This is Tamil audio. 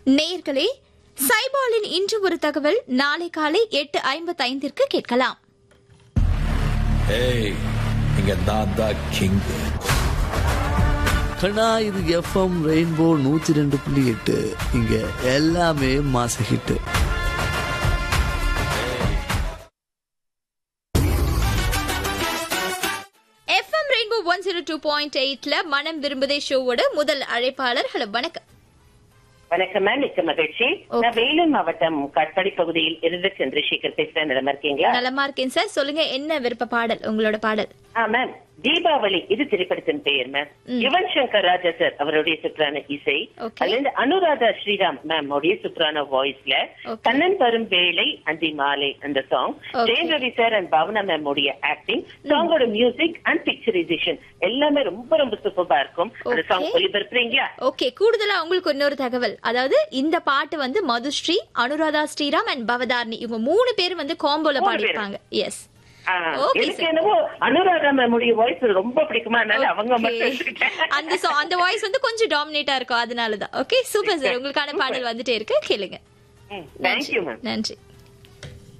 நேர்களே சைபாலின் இன்று ஒரு தகவல் நாளை காலை எட்டு ஐம்பத்தைந்திற்கு கேட்கலாம் ஏய் இங்க நான் தான் கிங் கண்ணா இது எஃப்எம் ரெயின்போ நூத்தி ரெண்டு புள்ளி எட்டு இங்க எல்லாமே மாச hit FM Rainbow one zero two point எயிட்ல மனம் விரும்புதே ஷோவோட முதல் அழைப்பாளர் ஹலோ வணக்கம் வணக்கம் மேம் மிக்க மகிழ்ச்சி நான் வேலூர் மாவட்டம் கட்பாடி பகுதியில் இருந்து சந்திரசேகர் பேசுறேன் நிலமா இருக்கீங்களா நலமா இருக்கேன் சார் சொல்லுங்க என்ன விருப்ப பாடல் உங்களோட பாடல் ஆ மேம் தீபாவளி இது திரைப்படத்தின் பெயர் மேம் யுவன் சங்கர் ராஜா சார் அவருடைய சுற்றான இசை Okay. அதுல இருந்து அனுராதா ஸ்ரீராம் மேம் உடைய சுற்றான வாய்ஸ்ல Okay. கண்ணன் வரும் வேலை அந்தி மாலை அந்த song Okay. Jayam Ravi sir and Bhavana ma'am உடைய ஆக்டிங் சாங்கோட மியூசிக் அண்ட் பிக்சரைசேஷன் எல்லாமே ரொம்ப ரொம்ப சூப்பரா இருக்கும் அந்த சாங் Okay. ஒளிபரப்புறீங்களா ஓகே கூடுதலா உங்களுக்கு இன்னொரு தகவல் அதாவது இந்த பாட்டு வந்து மதுஸ்ரீ அனுராதா ஸ்ரீராம் அண்ட் பவதாரணி இவங்க மூணு பேர் வந்து காம்போல மூணு பாடியிருப்பாங்க எஸ் ஆ, Okay, எனக்கு sir. என்னவோ அனுராதா மேம் உடைய வாய்ஸ் ரொம்ப பிடிக்குமா அதனால அவங்க மட்டும் எடுத்துக்கிட்டேன். அந்த song- அந்த வாய்ஸ் வந்து கொஞ்சம் டாமினேட்டா இருக்கும் அதனாலதான் ஓகே சூப்பர் சார் உங்களுக்கான பாடல் வந்துட்டே இருக்கு கேளுங்க ம், thank you மேம் நன்றி